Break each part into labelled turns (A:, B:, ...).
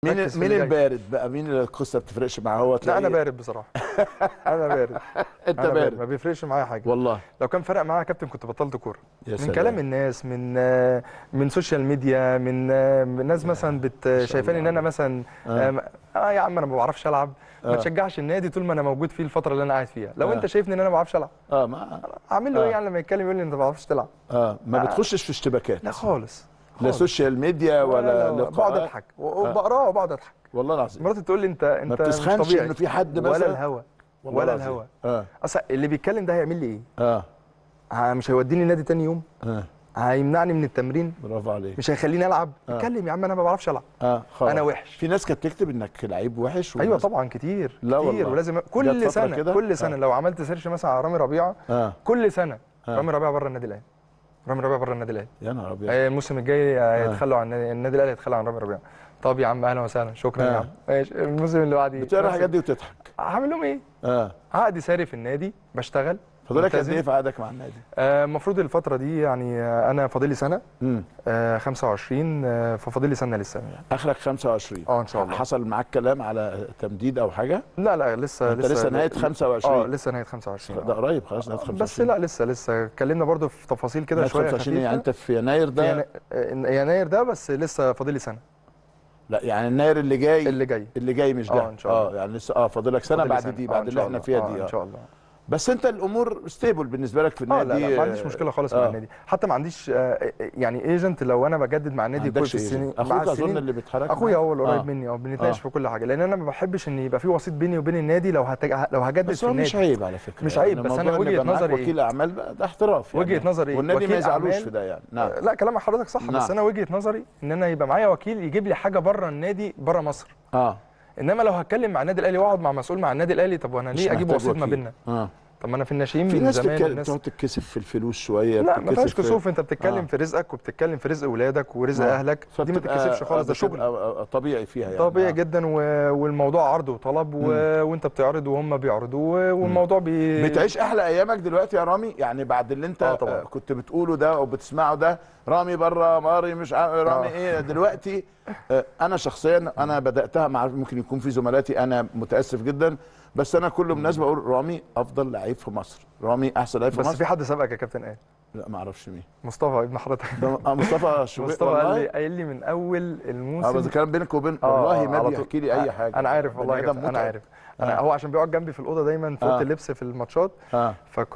A: مين
B: ركز في
A: مين
B: اللي جاي.
A: البارد بقى مين اللي القصه بتفرقش معاه هو
B: لا
A: تلاقيه
B: انا بارد بصراحه انا بارد
A: انت
B: أنا
A: بارد
B: ما بيفرقش معايا حاجه
A: والله
B: لو كان فرق معايا يا كابتن كنت بطلت كوره
A: يا
B: من
A: سلام.
B: كلام الناس من آه، من سوشيال ميديا من آه، من ناس مثلا بت شايفاني ان انا مثلا
A: آه.
B: اه, آه يا عم انا ما بعرفش العب
A: آه.
B: ما تشجعش النادي طول ما انا موجود فيه الفتره اللي انا قاعد فيها لو
A: آه.
B: انت شايفني ان انا ما بعرفش العب
A: اه ما
B: اعمل له
A: آه.
B: ايه يعني لما يتكلم يقول لي انت ما بعرفش تلعب
A: اه ما
B: آه.
A: بتخشش في اشتباكات
B: لا خالص
A: لا
B: خالص.
A: سوشيال ميديا ولا
B: بقعد
A: لقاءات
B: اضحك وبقراه وبقعد اضحك
A: والله العظيم
B: مراتي تقول لي انت انت
A: ما
B: مش
A: بتسخنش
B: طبيعي
A: انه في حد
B: ولا
A: مثلا
B: الهوا
A: والله
B: ولا
A: العظيم.
B: الهوا
A: اه
B: اصلا اللي بيتكلم ده هيعمل لي ايه
A: اه
B: ها- مش هيوديني النادي تاني يوم
A: اه
B: هيمنعني من التمرين
A: برافو عليك
B: مش هيخليني العب
A: آه.
B: اتكلم يا عم انا ما بعرفش العب
A: اه خلاص
B: انا وحش
A: في ناس كانت تكتب انك لعيب وحش
B: ايوه
A: وناس-
B: طبعا كتير
A: لا
B: كتير
A: والله.
B: ولازم
A: جت
B: كل
A: فترة
B: سنه
A: كده؟
B: كل سنه
A: آه.
B: لو عملت سيرش مثلا على رامي ربيعه
A: اه
B: كل سنه
A: آه.
B: رامي ربيعه بره النادي الاهلي رامي ربيعه بره النادي الاهلي
A: يا نهار ابيض
B: آه، الموسم الجاي هيتخلوا عن النادي النادي الاهلي هيتخلى عن رامي ربيعه طب يا عم اهلا وسهلا شكرا
A: آه.
B: يا عم ماشي الموسم اللي بعديه
A: بتقرا
B: نفس-
A: الحاجات دي وتضحك
B: هعمل لهم ايه؟
A: اه
B: عقدي ساري في النادي بشتغل
A: فاضلك قد
B: ملتزم.
A: ايه في عقدك مع النادي؟
B: آه، المفروض الفتره دي يعني آه، انا فاضل لي سنه
A: امم
B: آه، 25 آه، ففاضل لي سنه لسه يعني.
A: اخرك 25
B: اه ان شاء الله
A: حصل معاك كلام على تمديد او حاجه؟
B: لا لا لسه
A: انت لسه نهايه
B: اه
A: 25
B: لسه نهايه 25
A: ده
B: آه.
A: قريب خلاص نهايه 25
B: بس لا لسه لسه اتكلمنا برضو في تفاصيل كده
A: نهايه
B: شويه
A: 25 يعني
B: خفيفة.
A: انت في يناير
B: في
A: ده
B: ينا- آه، يناير ده بس لسه فاضل لي سنه
A: لا يعني يناير اللي جاي
B: اللي جاي
A: اللي جاي مش ده
B: اه إن شاء الله.
A: اه يعني لسه اه فاضلك سنه
B: فاضل لي
A: بعد دي
B: آه،
A: بعد
B: إن
A: اللي
B: شاء
A: احنا
B: الله.
A: فيها
B: آه،
A: دي
B: ان
A: آه.
B: شاء الله
A: بس انت الامور ستيبل بالنسبه لك في
B: اه
A: النادي
B: لا لا ما عنديش مشكله خالص مع
A: آه.
B: النادي حتى ما عنديش آه، يعني ايجنت لو انا بجدد مع
A: ما
B: النادي كل
A: عندكش
B: في السنين
A: إيه؟
B: مع
A: اخوك اظن
B: السنين
A: اللي بيتحرك
B: اخويا
A: معاك؟
B: هو اللي قريب
A: آه.
B: مني اه بنتناقش
A: آه.
B: في كل حاجه لان انا ما بحبش ان يبقى في وسيط بيني وبين النادي لو هتج... لو هجدد
A: بس
B: في
A: هو
B: النادي
A: مش عيب على فكره
B: مش عيب، بس
A: موضوع
B: أنا
A: إن
B: وجهة
A: يبقى معاك
B: نظري إيه؟
A: وكيل اعمال بقى ده احتراف يعني.
B: وجهة نظري إيه؟
A: والنادي ما
B: وكيل
A: يزعلوش
B: أعمال-
A: في ده يعني نعم
B: لا كلام حضرتك صح
A: نعم.
B: بس انا وجهه نظري ان انا يبقى معايا وكيل يجيب لي حاجه بره النادي بره مصر
A: اه
B: انما لو هتكلم مع النادي الاهلي واقعد مع مسؤول مع النادي الاهلي طب وانا
A: مش
B: ليه اجيب
A: محتاج
B: وسيط ما
A: وكيل.
B: بيننا
A: اه
B: طب ما انا في الناشئين
A: في
B: من
A: ناس
B: زمان
A: تتكلم
B: الناس
A: تقعد تتكسف في الفلوس شويه
B: لا ما فيهاش
A: بتتكسف في-
B: كسوف انت بتتكلم
A: آه.
B: في رزقك وبتتكلم في رزق اولادك ورزق
A: آه.
B: اهلك دي ما
A: فبتبقى-
B: تتكسفش خالص
A: آه،
B: ده شغل
A: بتبقى طبيعي فيها يعني
B: طبيعي
A: آه.
B: جدا و... والموضوع عرض وطلب و... وانت بتعرض وهم بيعرضوا و... والموضوع بي...
A: بتعيش احلى ايامك دلوقتي يا رامي يعني بعد اللي انت
B: آه طبعاً.
A: آه كنت بتقوله ده او بتسمعه ده رامي بره ماري مش عارف رامي
B: آه.
A: ايه دلوقتي آه انا شخصيا انا بداتها مع ممكن يكون في زملاتي انا متاسف جدا بس انا كل الناس بقول رامي افضل لعيب في مصر رامي احسن لعيب في
B: بس
A: مصر
B: في حد سبقك يا كابتن ايه
A: لا ما اعرفش مين
B: مصطفى ابن حضرتك
A: ده آه، مصطفى شوبير
B: مصطفى قال لي
A: والله
B: قايل لي من اول الموسم
A: اه بس الكلام بينك وبين
B: آه،
A: والله
B: آه،
A: ما
B: على طول.
A: بيحكي لي اي حاجه
B: انا عارف والله يا
A: بني آدم
B: كابتن، انا
A: متعب.
B: عارف انا
A: آه.
B: هو عشان بيقعد جنبي في الاوضه دايما في اوضه
A: آه.
B: اللبس في الماتشات
A: اه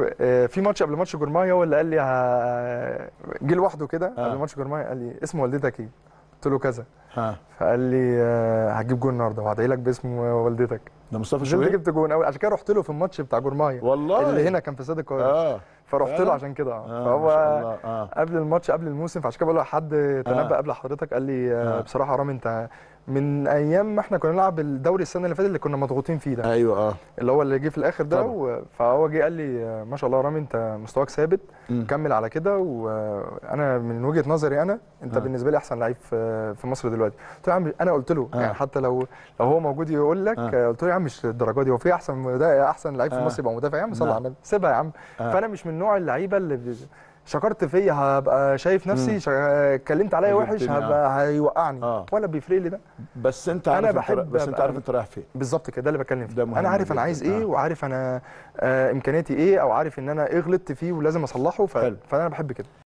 B: ففي ماتش قبل ماتش جورماي هو اللي قال لي ه... جه لوحده كده
A: آه.
B: قبل ماتش جورماي قال لي اسم والدتك ايه؟ قلت له كذا
A: اه
B: فقال لي آه، هجيب جون النهارده وهدعي لك باسم والدتك
A: ده مصطفى
B: نزلت
A: شوبير
B: جبت جون اول عشان كده رحت له في الماتش بتاع جورماي
A: والله
B: اللي هنا كان في استاد القاهره
A: اه
B: فرحت له
A: فعلا؟
B: عشان كده
A: اه
B: آه.
A: ما
B: فهو
A: شاء الله اه
B: قبل الماتش قبل الموسم فعشان كده بقول له حد تنبأ
A: آه.
B: قبل حضرتك قال لي آه.
A: آه.
B: بصراحه يا رامي انت من ايام ما احنا كنا نلعب الدوري السنه اللي فاتت اللي كنا مضغوطين فيه ده
A: ايوه اه
B: اللي هو اللي جه في الاخر ده
A: طبعا.
B: و... فهو جه قال لي آه، ما شاء الله يا رامي انت مستواك ثابت
A: مم.
B: كمل على كده وانا من وجهه نظري انا انت
A: آه.
B: بالنسبه لي احسن لعيب في في مصر دلوقتي قلت له يا عم انا قلت له
A: آه.
B: يعني حتى لو لو هو موجود يقول لك
A: آه.
B: آه. قلت له يا عم مش الدرجه دي هو في احسن مدا- احسن لعيب في
A: آه.
B: مصر يبقى مدافع يا عم صل
A: نعم.
B: على النبي سيبها يا عم
A: آه.
B: فانا مش من نوع اللعيبه اللي ب- شكرت فيا هبقى شايف نفسي شا- اتكلمت عليا وحش
A: جبتني،
B: هبقى هيوقعني
A: آه.
B: ولا بيفرق لي ده
A: بس انت
B: أنا
A: عارف انت
B: بحب
A: را- بس انت
B: أبقى-
A: عارف انت رايح فين
B: بالظبط كده ده اللي بتكلم
A: ده
B: فيه
A: مهم
B: انا عارف انا
A: جداً.
B: عايز ايه
A: آه.
B: وعارف انا آه امكانياتي ايه او عارف ان انا ايه غلطت فيه ولازم اصلحه ف...
A: حلو.
B: فانا بحب كده